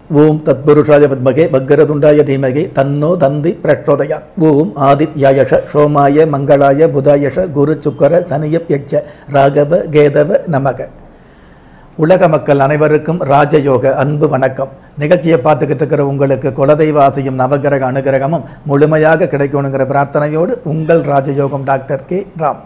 ஓம் தத்புருஷாய பத்மகே பக்கரதுண்டாய தீமகே தன்னோ தந்தி பிரச்சோதயா ஓம் ஆதித்யாயஷ சோமாய மங்களாய புதாயஷ குரு சுக்கர சனியப் யட்ச ராகவ கேதவ நமக உலக மக்கள் அனைவருக்கும் ராஜயோக அன்பு வணக்கம் நிகழ்ச்சியை பார்த்துக்கிட்டு இருக்கிற உங்களுக்கு குலதெய்வ ஆசையும் நவகிரக அனுகிரகமும் முழுமையாக கிடைக்கணுங்கிற பிரார்த்தனையோடு உங்கள் ராஜயோகம் டாக்டர் கே ராம்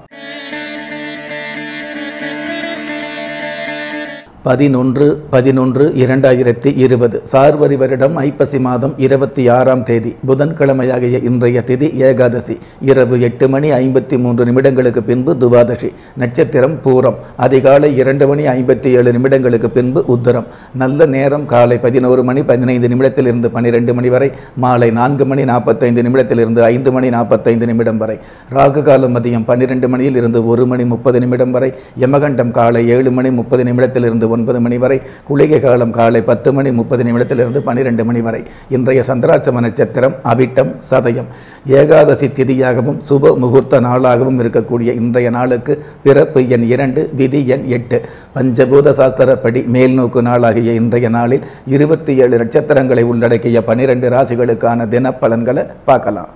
பதினொன்று பதினொன்று இரண்டாயிரத்தி இருபது சார்வரி வருடம் ஐப்பசி மாதம் இருபத்தி ஆறாம் தேதி புதன்கிழமையாகிய இன்றைய திதி ஏகாதசி இரவு எட்டு மணி ஐம்பத்தி மூன்று நிமிடங்களுக்கு பின்பு துவாதசி நட்சத்திரம் பூரம் அதிகாலை இரண்டு மணி ஐம்பத்தி ஏழு நிமிடங்களுக்கு பின்பு உத்தரம் நல்ல நேரம் காலை பதினோரு மணி பதினைந்து நிமிடத்திலிருந்து பன்னிரெண்டு மணி வரை மாலை நான்கு மணி நாற்பத்தைந்து நிமிடத்திலிருந்து ஐந்து மணி நாற்பத்தைந்து நிமிடம் வரை ராகு காலம் மதியம் பன்னிரெண்டு மணியில் இருந்து ஒரு மணி முப்பது நிமிடம் வரை யமகண்டம் காலை ஏழு மணி முப்பது நிமிடத்திலிருந்து ஒன்பது மணி வரை குளிகை காலம் காலை பத்து மணி முப்பது நிமிடத்திலிருந்து பன்னிரெண்டு மணி வரை இன்றைய சந்திராட்சம நட்சத்திரம் அவிட்டம் சதயம் ஏகாதசி திதியாகவும் சுப முகூர்த்த நாளாகவும் இருக்கக்கூடிய இன்றைய நாளுக்கு பிறப்பு எண் இரண்டு விதி எண் எட்டு பஞ்சபூத சாஸ்திரப்படி மேல்நோக்கு நாளாகிய இன்றைய நாளில் இருபத்தி ஏழு நட்சத்திரங்களை உள்ளடக்கிய பனிரெண்டு ராசிகளுக்கான தினப்பலன்களை பார்க்கலாம்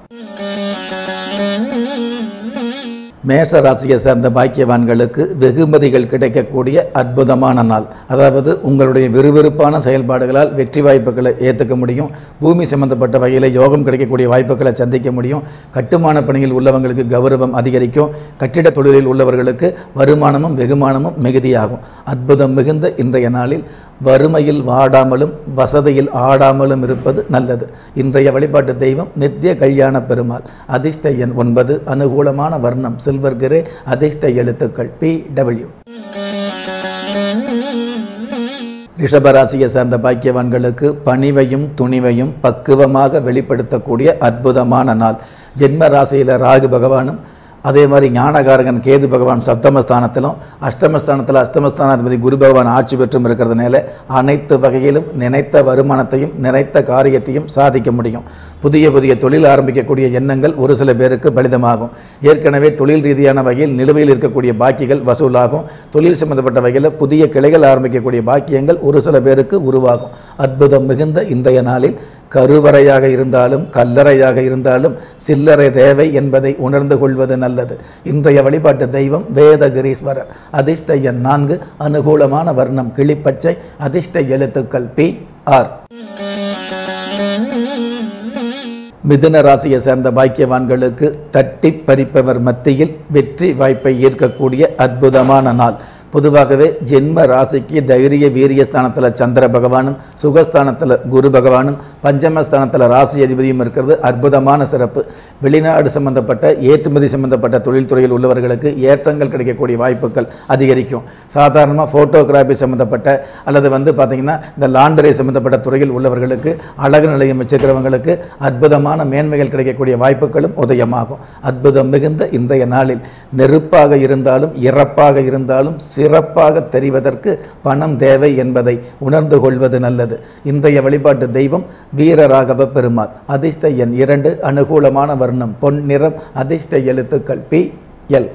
மேஷ ராசியை சேர்ந்த பாக்கியவான்களுக்கு வெகுமதிகள் கிடைக்கக்கூடிய அற்புதமான நாள் அதாவது உங்களுடைய விறுவிறுப்பான செயல்பாடுகளால் வெற்றி வாய்ப்புகளை ஏற்றுக்க முடியும் பூமி சம்பந்தப்பட்ட வகையில் யோகம் கிடைக்கக்கூடிய வாய்ப்புகளை சந்திக்க முடியும் கட்டுமான பணியில் உள்ளவங்களுக்கு கௌரவம் அதிகரிக்கும் கட்டிட தொழிலில் உள்ளவர்களுக்கு வருமானமும் வெகுமானமும் மிகுதியாகும் அற்புதம் மிகுந்த இன்றைய நாளில் வறுமையில் வாடாமலும் வசதியில் ஆடாமலும் இருப்பது நல்லது இன்றைய வழிபாட்டு தெய்வம் நித்திய கல்யாண பெருமாள் அதிர்ஷ்ட எண் ஒன்பது அனுகூலமான வர்ணம் சில்வர் கிரே அதிர்ஷ்ட எழுத்துக்கள் பி டபிள்யூ ரிஷபராசியை சேர்ந்த பாக்கியவான்களுக்கு பணிவையும் துணிவையும் பக்குவமாக வெளிப்படுத்தக்கூடிய அற்புதமான நாள் ஜென்ம ராசியில் ராகு பகவானும் அதே மாதிரி ஞானகாரகன் கேது பகவான் சப்தமஸ்தானத்திலும் அஷ்டமஸ்தானத்தில் அஷ்டமஸ்தானாதிபதி குரு பகவான் ஆட்சி பெற்றும் இருக்கிறதுனால அனைத்து வகையிலும் நினைத்த வருமானத்தையும் நினைத்த காரியத்தையும் சாதிக்க முடியும் புதிய புதிய தொழில் ஆரம்பிக்கக்கூடிய எண்ணங்கள் ஒரு சில பேருக்கு பலிதமாகும் ஏற்கனவே தொழில் ரீதியான வகையில் நிலுவையில் இருக்கக்கூடிய பாக்கிகள் வசூலாகும் தொழில் சம்பந்தப்பட்ட வகையில் புதிய கிளைகள் ஆரம்பிக்கக்கூடிய பாக்கியங்கள் ஒரு சில பேருக்கு உருவாகும் அற்புதம் மிகுந்த இன்றைய நாளில் கருவறையாக இருந்தாலும் கல்லறையாக இருந்தாலும் சில்லறை தேவை என்பதை உணர்ந்து கொள்வது நல்லது இன்றைய வழிபாட்டு தெய்வம் வேதகிரீஸ்வரர் அதிர்ஷ்ட எண் நான்கு அனுகூலமான வர்ணம் கிளிப்பச்சை அதிர்ஷ்ட எழுத்துக்கள் பி ஆர் மிதுன ராசியை சேர்ந்த பாக்கியவான்களுக்கு தட்டி பறிப்பவர் மத்தியில் வெற்றி வாய்ப்பை ஈர்க்கக்கூடிய அற்புதமான நாள் பொதுவாகவே ஜென்ம ராசிக்கு தைரிய வீரிய ஸ்தானத்தில் சந்திர பகவானும் சுகஸ்தானத்தில் குரு பகவானும் பஞ்சமஸ்தானத்தில் ராசி அதிபதியும் இருக்கிறது அற்புதமான சிறப்பு வெளிநாடு சம்பந்தப்பட்ட ஏற்றுமதி சம்பந்தப்பட்ட தொழில்துறையில் உள்ளவர்களுக்கு ஏற்றங்கள் கிடைக்கக்கூடிய வாய்ப்புகள் அதிகரிக்கும் சாதாரணமாக ஃபோட்டோகிராஃபி சம்பந்தப்பட்ட அல்லது வந்து பார்த்திங்கன்னா இந்த லாண்டரி சம்பந்தப்பட்ட துறையில் உள்ளவர்களுக்கு அழகு நிலையம் வச்சுக்கிறவங்களுக்கு அற்புதமான மேன்மைகள் கிடைக்கக்கூடிய வாய்ப்புகளும் உதயமாகும் அற்புதம் மிகுந்த இன்றைய நாளில் நெருப்பாக இருந்தாலும் இறப்பாக இருந்தாலும் சிறப்பாக தெரிவதற்கு பணம் தேவை என்பதை உணர்ந்து கொள்வது நல்லது இன்றைய வழிபாட்டு தெய்வம் வீரராகவ பெருமாள் அதிர்ஷ்ட எண் இரண்டு அனுகூலமான வர்ணம் பொன் நிறம் அதிர்ஷ்ட எழுத்துக்கள் பி எல்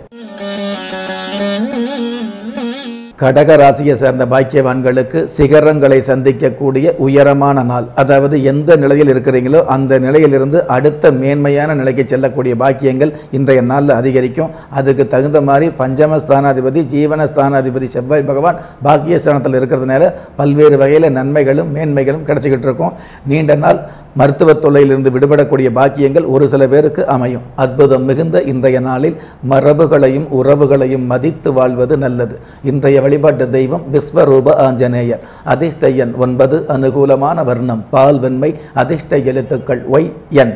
கடக ராசியை சேர்ந்த பாக்கியவான்களுக்கு சிகரங்களை சந்திக்கக்கூடிய உயரமான நாள் அதாவது எந்த நிலையில் இருக்கிறீங்களோ அந்த நிலையிலிருந்து அடுத்த மேன்மையான நிலைக்கு செல்லக்கூடிய பாக்கியங்கள் இன்றைய நாளில் அதிகரிக்கும் அதுக்கு தகுந்த மாதிரி பஞ்சமஸ்தானாதிபதி ஜீவனஸ்தானாதிபதி செவ்வாய் பகவான் பாக்கியஸ்தானத்தில் இருக்கிறதுனால பல்வேறு வகையில் நன்மைகளும் மேன்மைகளும் கிடைச்சிக்கிட்டு இருக்கும் நீண்ட நாள் மருத்துவ தொல்லையிலிருந்து விடுபடக்கூடிய பாக்கியங்கள் ஒரு சில பேருக்கு அமையும் அற்புதம் மிகுந்த இன்றைய நாளில் மரபுகளையும் உறவுகளையும் மதித்து வாழ்வது நல்லது இன்றைய வழிபாட்டு தெய்வம் விஸ்வரூப ஆஞ்சநேயர் அதிர்ஷ்ட எண் ஒன்பது அனுகூலமான வர்ணம் பால் வெண்மை அதிர்ஷ்ட எழுத்துக்கள் ஒய் என்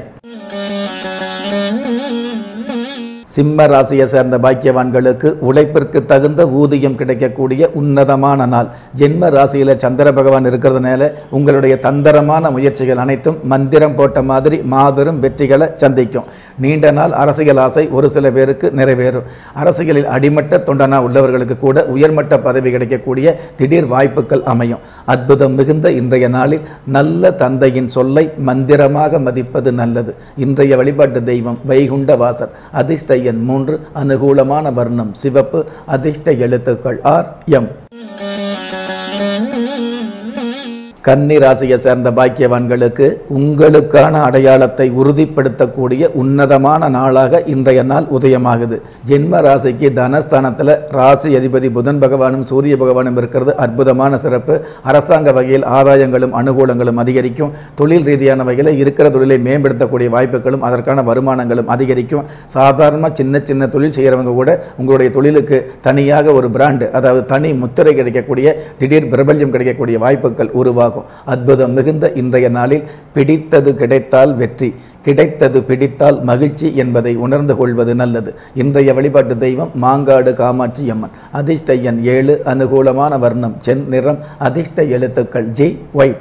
சிம்ம ராசியை சேர்ந்த பாக்கியவான்களுக்கு உழைப்பிற்கு தகுந்த ஊதியம் கிடைக்கக்கூடிய உன்னதமான நாள் ஜென்ம ராசியில் சந்திர பகவான் இருக்கிறதுனால உங்களுடைய தந்திரமான முயற்சிகள் அனைத்தும் மந்திரம் போட்ட மாதிரி மாபெரும் வெற்றிகளை சந்திக்கும் நீண்ட நாள் அரசியல் ஆசை ஒரு சில பேருக்கு நிறைவேறும் அரசியலில் அடிமட்ட தொண்டனா உள்ளவர்களுக்கு கூட உயர்மட்ட பதவி கிடைக்கக்கூடிய திடீர் வாய்ப்புகள் அமையும் அற்புதம் மிகுந்த இன்றைய நாளில் நல்ல தந்தையின் சொல்லை மந்திரமாக மதிப்பது நல்லது இன்றைய வழிபாட்டு தெய்வம் வைகுண்ட வாசர் அதிர்ஷ்ட எண் மூன்று அனுகூலமான வர்ணம் சிவப்பு அதிர்ஷ்ட எழுத்துக்கள் ஆர் எம் கன்னி ராசியை சேர்ந்த பாக்கியவான்களுக்கு உங்களுக்கான அடையாளத்தை உறுதிப்படுத்தக்கூடிய உன்னதமான நாளாக இன்றைய நாள் உதயமாகுது ஜென்ம ராசிக்கு தனஸ்தானத்தில் ராசி அதிபதி புதன் பகவானும் சூரிய பகவானும் இருக்கிறது அற்புதமான சிறப்பு அரசாங்க வகையில் ஆதாயங்களும் அனுகூலங்களும் அதிகரிக்கும் தொழில் ரீதியான வகையில் இருக்கிற தொழிலை மேம்படுத்தக்கூடிய வாய்ப்புகளும் அதற்கான வருமானங்களும் அதிகரிக்கும் சாதாரண சின்ன சின்ன தொழில் செய்கிறவங்க கூட உங்களுடைய தொழிலுக்கு தனியாக ஒரு பிராண்டு அதாவது தனி முத்திரை கிடைக்கக்கூடிய திடீர் பிரபல்யம் கிடைக்கக்கூடிய வாய்ப்புகள் உருவாகும் அற்புதம் மிகுந்த இன்றைய நாளில் பிடித்தது கிடைத்தால் வெற்றி கிடைத்தது பிடித்தால் மகிழ்ச்சி என்பதை உணர்ந்து கொள்வது நல்லது இன்றைய வழிபாட்டு தெய்வம் மாங்காடு காமாட்சி அம்மன் அதிர்ஷ்ட எண் ஏழு அனுகூலமான வர்ணம் சென் நிறம் அதிர்ஷ்ட எழுத்துக்கள் ஜி ஒய்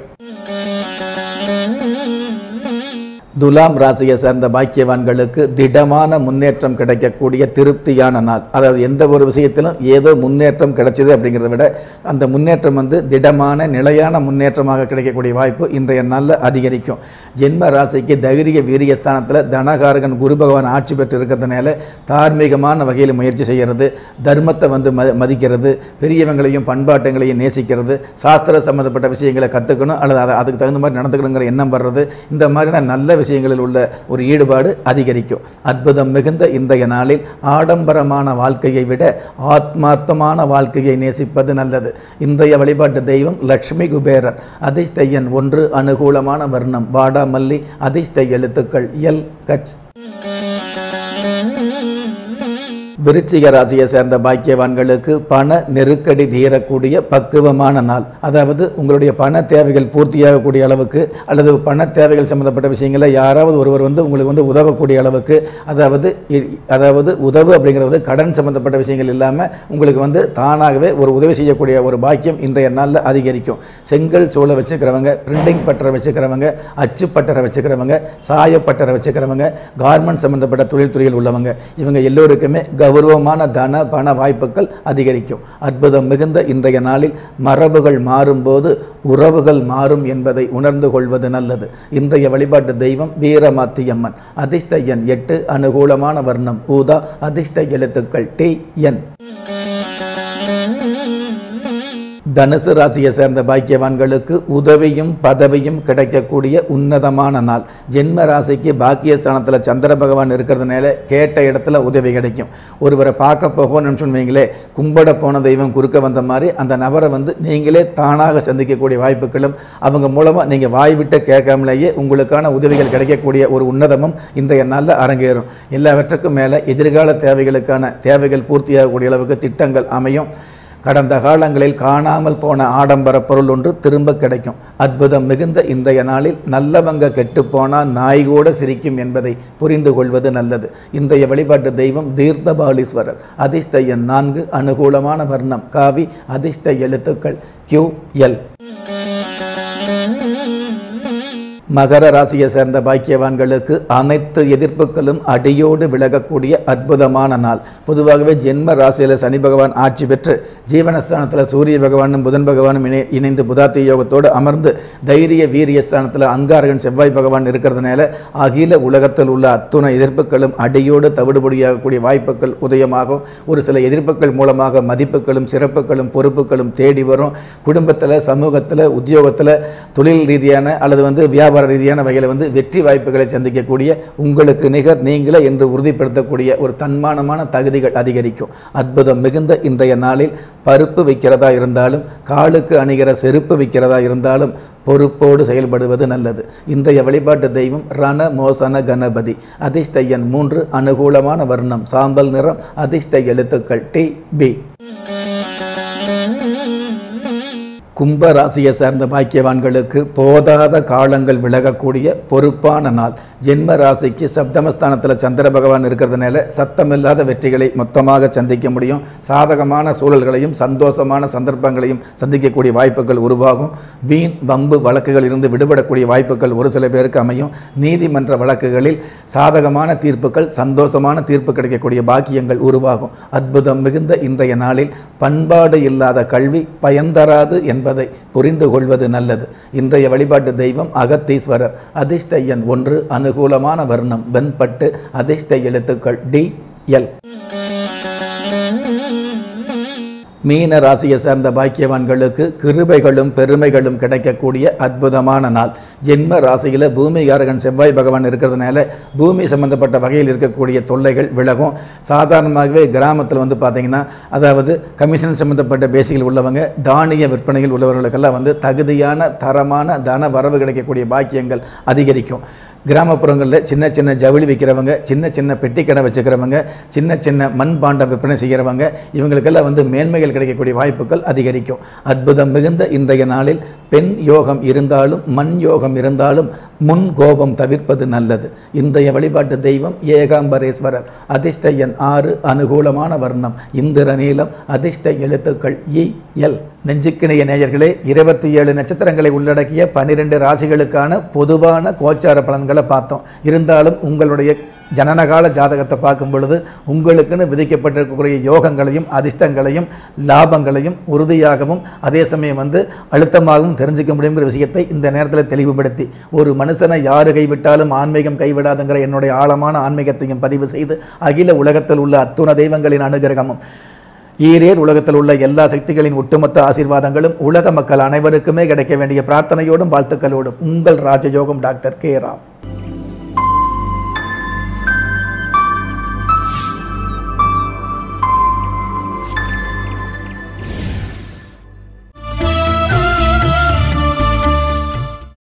துலாம் ராசியை சேர்ந்த பாக்கியவான்களுக்கு திடமான முன்னேற்றம் கிடைக்கக்கூடிய திருப்தியான நாள் அதாவது எந்த ஒரு விஷயத்திலும் ஏதோ முன்னேற்றம் கிடைச்சது அப்படிங்கிறத விட அந்த முன்னேற்றம் வந்து திடமான நிலையான முன்னேற்றமாக கிடைக்கக்கூடிய வாய்ப்பு இன்றைய நாளில் அதிகரிக்கும் ஜென்ம ராசிக்கு தைரிய வீரியஸ்தானத்தில் தனகாரகன் குரு பகவான் ஆட்சி பெற்று இருக்கிறதுனால தார்மீகமான வகையில் முயற்சி செய்கிறது தர்மத்தை வந்து ம மதிக்கிறது பெரியவங்களையும் பண்பாட்டங்களையும் நேசிக்கிறது சாஸ்திர சம்மந்தப்பட்ட விஷயங்களை கற்றுக்கணும் அல்லது அதை அதுக்கு தகுந்த மாதிரி நடந்துக்கணுங்கிற எண்ணம் வர்றது இந்த மாதிரியான நல்ல விஷயங்களில் உள்ள ஒரு ஈடுபாடு அதிகரிக்கும் அற்புதம் மிகுந்த இன்றைய நாளில் ஆடம்பரமான வாழ்க்கையை விட ஆத்மார்த்தமான வாழ்க்கையை நேசிப்பது நல்லது இன்றைய வழிபாட்டு தெய்வம் லக்ஷ்மி குபேரர் அதிர்ஷ்ட எண் ஒன்று அனுகூலமான வர்ணம் வாடாமல்லி அதிர்ஷ்ட எழுத்துக்கள் எல் கச் விருச்சிக ராசியை சேர்ந்த பாக்கியவான்களுக்கு பண நெருக்கடி தீரக்கூடிய பக்குவமான நாள் அதாவது உங்களுடைய பண தேவைகள் பூர்த்தியாகக்கூடிய அளவுக்கு அல்லது பண தேவைகள் சம்மந்தப்பட்ட விஷயங்களில் யாராவது ஒருவர் வந்து உங்களுக்கு வந்து உதவக்கூடிய அளவுக்கு அதாவது இ- அதாவது உதவு அப்படிங்கிறது கடன் சம்மந்தப்பட்ட விஷயங்கள் இல்லாமல் உங்களுக்கு வந்து தானாகவே ஒரு உதவி செய்யக்கூடிய ஒரு பாக்கியம் இன்றைய நாளில் அதிகரிக்கும் செங்கல் சூளை வச்சுக்கிறவங்க பிரிண்டிங் பட்டறை வச்சுக்கிறவங்க அச்சு பட்டறை வச்சுக்கிறவங்க சாயப்பட்டறை வச்சுக்கிறவங்க கார்மெண்ட் சம்மந்தப்பட்ட தொழில்துறையில் உள்ளவங்க இவங்க எல்லோருக்குமே கௌரவமான தன பண வாய்ப்புகள் அதிகரிக்கும் அற்புதம் மிகுந்த இன்றைய நாளில் மரபுகள் மாறும்போது உறவுகள் மாறும் என்பதை உணர்ந்து கொள்வது நல்லது இன்றைய வழிபாட்டு தெய்வம் வீரமாத்தியம்மன் அதிர்ஷ்ட எண் எட்டு அனுகூலமான வர்ணம் ஊதா அதிர்ஷ்ட எழுத்துக்கள் டி என் தனுசு ராசியை சேர்ந்த பாக்கியவான்களுக்கு உதவியும் பதவியும் கிடைக்கக்கூடிய உன்னதமான நாள் ஜென்ம ராசிக்கு பாக்கியஸ்தானத்தில் சந்திர பகவான் இருக்கிறதுனால கேட்ட இடத்துல உதவி கிடைக்கும் ஒருவரை பார்க்க போகணும்னு சொன்னீங்களே கும்பிட போன தெய்வம் குறுக்க வந்த மாதிரி அந்த நபரை வந்து நீங்களே தானாக சந்திக்கக்கூடிய வாய்ப்புகளும் அவங்க மூலமாக நீங்கள் வாய் விட்டு கேட்காமலேயே உங்களுக்கான உதவிகள் கிடைக்கக்கூடிய ஒரு உன்னதமும் இன்றைய நாளில் அரங்கேறும் எல்லாவற்றுக்கும் மேலே எதிர்கால தேவைகளுக்கான தேவைகள் பூர்த்தியாகக்கூடிய அளவுக்கு திட்டங்கள் அமையும் கடந்த காலங்களில் காணாமல் போன ஆடம்பர பொருள் ஒன்று திரும்ப கிடைக்கும் அற்புதம் மிகுந்த இன்றைய நாளில் நல்லவங்க கெட்டுப்போனால் நாய் கூட சிரிக்கும் என்பதை புரிந்து கொள்வது நல்லது இன்றைய வழிபாட்டு தெய்வம் தீர்த்தபாலீஸ்வரர் அதிர்ஷ்ட எண் நான்கு அனுகூலமான வர்ணம் காவி அதிர்ஷ்ட எழுத்துக்கள் கியூ எல் மகர ராசியை சேர்ந்த பாக்கியவான்களுக்கு அனைத்து எதிர்ப்புகளும் அடியோடு விலகக்கூடிய அற்புதமான நாள் பொதுவாகவே ஜென்ம ராசியில் சனி பகவான் ஆட்சி பெற்று ஜீவனஸ்தானத்தில் சூரிய பகவானும் புதன் பகவானும் இணை இணைந்து புதாத்தி யோகத்தோடு அமர்ந்து தைரிய வீரிய ஸ்தானத்தில் அங்காரகன் செவ்வாய் பகவான் இருக்கிறதுனால அகில உலகத்தில் உள்ள அத்துணை எதிர்ப்புகளும் அடியோடு தவிடுபடியாகக்கூடிய வாய்ப்புகள் உதயமாகும் ஒரு சில எதிர்ப்புகள் மூலமாக மதிப்புகளும் சிறப்புகளும் பொறுப்புகளும் தேடி வரும் குடும்பத்தில் சமூகத்தில் உத்தியோகத்தில் தொழில் ரீதியான அல்லது வந்து வியாபார ரீதியான வகையில் வந்து வெற்றி வாய்ப்புகளை சந்திக்கக்கூடிய உங்களுக்கு நிகர் நீங்களே என்று உறுதிப்படுத்தக்கூடிய ஒரு தன்மானமான தகுதிகள் அதிகரிக்கும் அற்புதம் மிகுந்த இன்றைய நாளில் பருப்பு விற்கிறதா இருந்தாலும் காலுக்கு அணிகிற செருப்பு விற்கிறதா இருந்தாலும் பொறுப்போடு செயல்படுவது நல்லது இன்றைய வழிபாட்டு தெய்வம் ரண மோசன கணபதி அதிர்ஷ்ட எண் மூன்று அனுகூலமான வர்ணம் சாம்பல் நிறம் அதிர்ஷ்ட எழுத்துக்கள் டி பி கும்ப ராசியை சார்ந்த பாக்கியவான்களுக்கு போதாத காலங்கள் விலகக்கூடிய பொறுப்பான நாள் ஜென்ம ராசிக்கு சப்தமஸ்தானத்தில் சந்திர பகவான் இருக்கிறதுனால சத்தமில்லாத வெற்றிகளை மொத்தமாக சந்திக்க முடியும் சாதகமான சூழல்களையும் சந்தோஷமான சந்தர்ப்பங்களையும் சந்திக்கக்கூடிய வாய்ப்புகள் உருவாகும் வீண் வம்பு வழக்குகளில் இருந்து விடுபடக்கூடிய வாய்ப்புகள் ஒரு சில பேருக்கு அமையும் நீதிமன்ற வழக்குகளில் சாதகமான தீர்ப்புகள் சந்தோஷமான தீர்ப்பு கிடைக்கக்கூடிய பாக்கியங்கள் உருவாகும் அற்புதம் மிகுந்த இன்றைய நாளில் பண்பாடு இல்லாத கல்வி பயன் தராது என்பதை புரிந்து கொள்வது நல்லது இன்றைய வழிபாட்டு தெய்வம் அகத்தீஸ்வரர் அதிர்ஷ்ட எண் ஒன்று அனுகூலமான வர்ணம் வெண்பட்டு அதிர்ஷ்ட எழுத்துக்கள் டி எல் மீன ராசியை சேர்ந்த பாக்கியவான்களுக்கு கிருபைகளும் பெருமைகளும் கிடைக்கக்கூடிய அற்புதமான நாள் ஜென்ம ராசியில் பூமிகாரகன் செவ்வாய் பகவான் இருக்கிறதுனால பூமி சம்பந்தப்பட்ட வகையில் இருக்கக்கூடிய தொல்லைகள் விலகும் சாதாரணமாகவே கிராமத்தில் வந்து பார்த்தீங்கன்னா அதாவது கமிஷன் சம்பந்தப்பட்ட பேசிகள் உள்ளவங்க தானிய விற்பனையில் உள்ளவர்களுக்கெல்லாம் வந்து தகுதியான தரமான தன வரவு கிடைக்கக்கூடிய பாக்கியங்கள் அதிகரிக்கும் கிராமப்புறங்களில் சின்ன சின்ன ஜவுளி விற்கிறவங்க சின்ன சின்ன பெட்டி கடை வச்சுக்கிறவங்க சின்ன சின்ன மண் பாண்டம் விற்பனை செய்கிறவங்க இவங்களுக்கெல்லாம் வந்து மேன்மைகள் கிடைக்கக்கூடிய வாய்ப்புகள் அதிகரிக்கும் அற்புதம் மிகுந்த இன்றைய நாளில் பெண் யோகம் இருந்தாலும் மண் யோகம் இருந்தாலும் முன் கோபம் தவிர்ப்பது நல்லது இன்றைய வழிபாட்டு தெய்வம் ஏகாம்பரேஸ்வரர் அதிர்ஷ்ட எண் ஆறு அனுகூலமான வர்ணம் இந்திர நீளம் அதிர்ஷ்ட எழுத்துக்கள் இ எல் நெஞ்சுக்கிணைய நேயர்களே இருபத்தி ஏழு நட்சத்திரங்களை உள்ளடக்கிய பன்னிரெண்டு ராசிகளுக்கான பொதுவான கோச்சார பலன்களை பார்த்தோம் இருந்தாலும் உங்களுடைய ஜனனகால ஜாதகத்தை பார்க்கும் பொழுது உங்களுக்குன்னு விதிக்கப்பட்டிருக்கக்கூடிய யோகங்களையும் அதிர்ஷ்டங்களையும் லாபங்களையும் உறுதியாகவும் அதே சமயம் வந்து அழுத்தமாகவும் தெரிஞ்சுக்க முடியுங்கிற விஷயத்தை இந்த நேரத்தில் தெளிவுபடுத்தி ஒரு மனுஷனை யாரு கைவிட்டாலும் ஆன்மீகம் கைவிடாதுங்கிற என்னுடைய ஆழமான ஆன்மீகத்தையும் பதிவு செய்து அகில உலகத்தில் உள்ள அத்துண தெய்வங்களின் அனுகிரகமும் ஈரேர் உலகத்தில் உள்ள எல்லா சக்திகளின் ஒட்டுமொத்த ஆசீர்வாதங்களும் உலக மக்கள் அனைவருக்குமே கிடைக்க வேண்டிய பிரார்த்தனையோடும் வாழ்த்துக்களோடும் உங்கள் ராஜயோகம் டாக்டர் கே ராம்